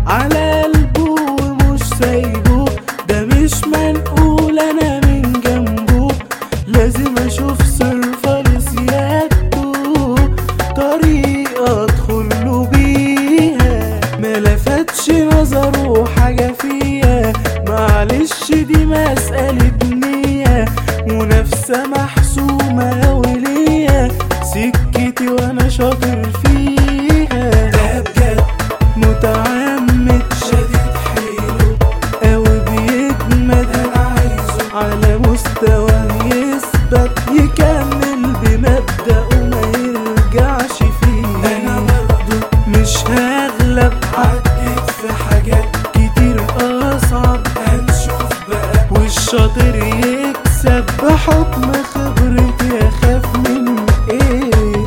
على قلبه ومش سايبه ده مش منقول انا من جنبه لازم اشوف صرفة لسيادته طريقة ادخل له بيها ما لفتش نظره حاجة فيها معلش دي مسألة نية منافسة محسومة وليا سكتي وانا شاطر فيها ده بجد متعمد شديد حيله قوي بيجمد انا عايزه على مستوى يثبت يكمل بمبدأه ما يرجعش فيه انا برضه مش هغلب عديت في حاجات كتير اصعب هنشوف بقى والشاطر يكسب بحكم خبرتي اخاف من ايه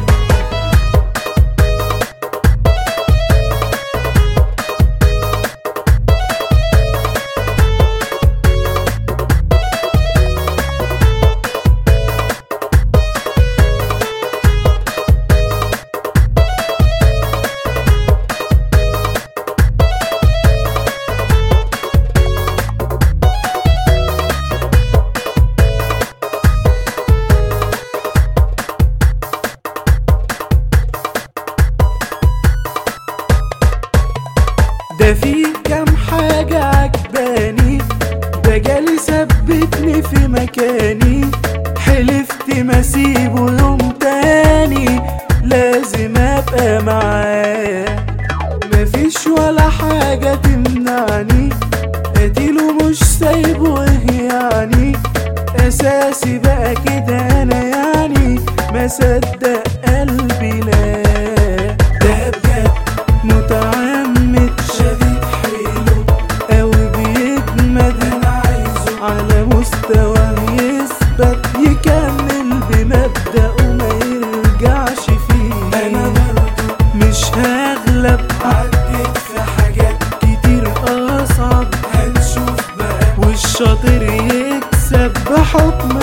ده في كام حاجة عجباني ده جالي ثبتني في مكاني حلفت ما اسيبه يوم تاني لازم ابقى معاه مفيش ولا حاجة تمنعني قتيله مش سايبه ايه يعني اساسي بقى كده انا يعني ما صدق قلبي لا ده بجد متعمد شديد حيله قوي بيجمد انا عايزه على مستوى يثبت يكمل بمبدأه ما يرجعش فيه انا برضه مش هغلب عديت في حاجات كتير اصعب هنشوف بقى والشاطر يكسب بحكم